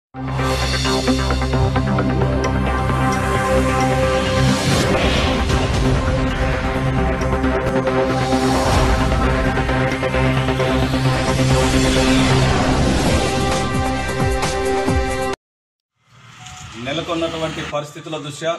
నెలకొన్నటువంటి పరిస్థితుల దృష్ట్యా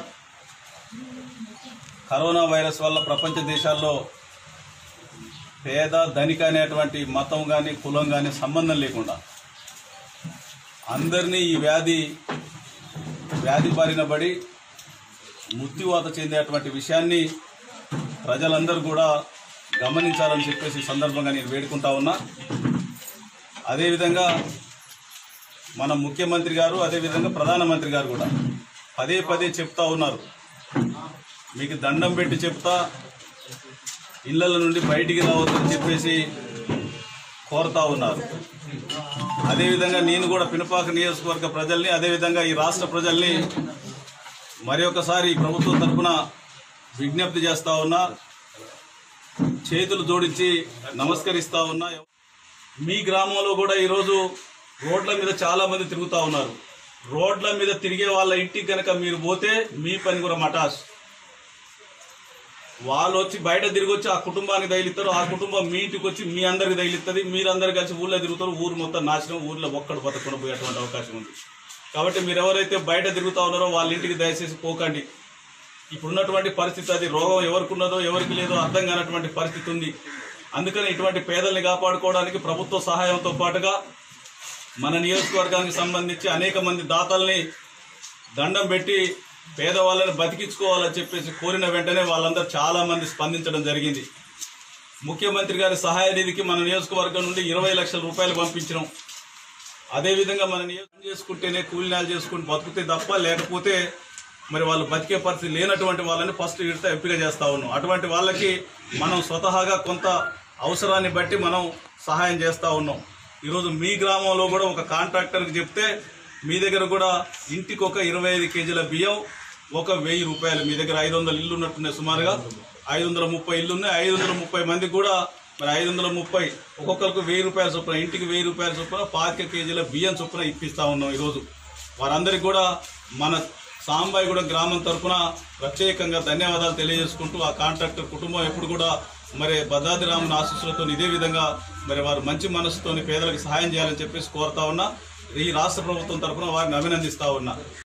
corona virus వల్ల ప్రపంచ దేశాల్లో పేద ధనిక అనేటువంటి మతం కానీ కులం కానీ సంబంధం లేకుండా అందరినీ ఈ వ్యాధి వ్యాధి బారిన పడి మృత్యువాత చెందేటువంటి విషయాన్ని ప్రజలందరూ కూడా గమనించాలని చెప్పేసి ఈ సందర్భంగా నేను వేడుకుంటా ఉన్నా అదేవిధంగా మన ముఖ్యమంత్రి గారు అదేవిధంగా ప్రధానమంత్రి గారు కూడా పదే పదే చెప్తా ఉన్నారు మీకు దండం పెట్టి చెప్తా ఇళ్ళ నుండి బయటికి రావద్దని చెప్పేసి కోరుతా ఉన్నారు అదేవిధంగా నేను కూడా పినపాక నియోజకవర్గ ప్రజల్ని అదేవిధంగా ఈ రాష్ట్ర ప్రజల్ని మరి ఒకసారి ఈ ప్రభుత్వం తరఫున విజ్ఞప్తి చేస్తా ఉన్నా చేతులు జోడించి నమస్కరిస్తా ఉన్నా మీ గ్రామంలో కూడా ఈరోజు రోడ్ల మీద చాలా మంది తిరుగుతూ ఉన్నారు రోడ్ల మీద తిరిగే వాళ్ళ ఇంటికి కనుక మీరు పోతే మీ పని కూడా మటాస్ వాళ్ళు వచ్చి బయట తిరిగి వచ్చి ఆ కుటుంబానికి తగిలిస్తారు ఆ కుటుంబం మీ ఇంటికి వచ్చి మీ అందరికి తగిలిస్తుంది మీరందరు కలిసి ఊళ్ళో తిరుగుతారు ఊరు మొత్తం నాశనం ఊర్లో ఒక్కడు బతకుండా పోయేటువంటి అవకాశం ఉంది కాబట్టి మీరు ఎవరైతే బయట తిరుగుతా ఉన్నారో వాళ్ళ ఇంటికి దయచేసి పోకండి ఇప్పుడున్నటువంటి పరిస్థితి అది రోగం ఎవరికి ఉన్నదో ఎవరికి లేదో అర్థం కానటువంటి పరిస్థితి ఉంది అందుకని ఇటువంటి పేదల్ని కాపాడుకోవడానికి ప్రభుత్వ సహాయంతో పాటుగా మన నియోజకవర్గానికి సంబంధించి అనేక మంది దాతల్ని దండం పెట్టి పేదవాళ్ళని బతికించుకోవాలని చెప్పేసి కోరిన వెంటనే వాళ్ళందరూ చాలా మంది స్పందించడం జరిగింది ముఖ్యమంత్రి గారి సహాయ నిధికి మన నియోజకవర్గం నుండి ఇరవై లక్షల రూపాయలు పంపించినాం అదేవిధంగా మన నియోజకం చేసుకుంటేనే కూలినాలు చేసుకుని బతుకుతే తప్ప లేకపోతే మరి వాళ్ళు బతికే పరిస్థితి లేనటువంటి వాళ్ళని ఫస్ట్ విడత ఎంపిక చేస్తా ఉన్నాం అటువంటి వాళ్ళకి మనం స్వతహాగా కొంత అవసరాన్ని బట్టి మనం సహాయం చేస్తా ఉన్నాం ఈరోజు మీ గ్రామంలో కూడా ఒక కాంట్రాక్టర్కి చెప్తే మీ దగ్గర కూడా ఇంటికి ఒక ఇరవై ఐదు కేజీల బియ్యం ఒక వెయ్యి రూపాయలు మీ దగ్గర ఐదు వందల ఇల్లు ఉన్నట్టున్నాయి సుమారుగా ఐదు వందల ముప్పై ఇల్లు ఉన్నాయి ఐదు వందల ముప్పై మందికి కూడా మరి ఐదు వందల ముప్పై ఒక్కొక్కరికి వెయ్యి రూపాయల చొప్పున ఇంటికి వెయ్యి రూపాయల చొప్పున పాతిక కేజీల బియ్యం చొప్పున ఇప్పిస్తా ఉన్నాం ఈరోజు వారందరికీ కూడా మన సాంబాయిగూడ గ్రామం తరఫున ప్రత్యేకంగా ధన్యవాదాలు తెలియజేసుకుంటూ ఆ కాంట్రాక్టర్ కుటుంబం ఎప్పుడు కూడా మరి భద్రాద్రిరామన్ ఆశీస్సులతో ఇదే విధంగా మరి వారు మంచి మనసుతోని పేదలకు సహాయం చేయాలని చెప్పేసి కోరుతా ఉన్నా ఈ రాష్ట్ర ప్రభుత్వం తరఫున వారిని అభినందిస్తా ఉన్నా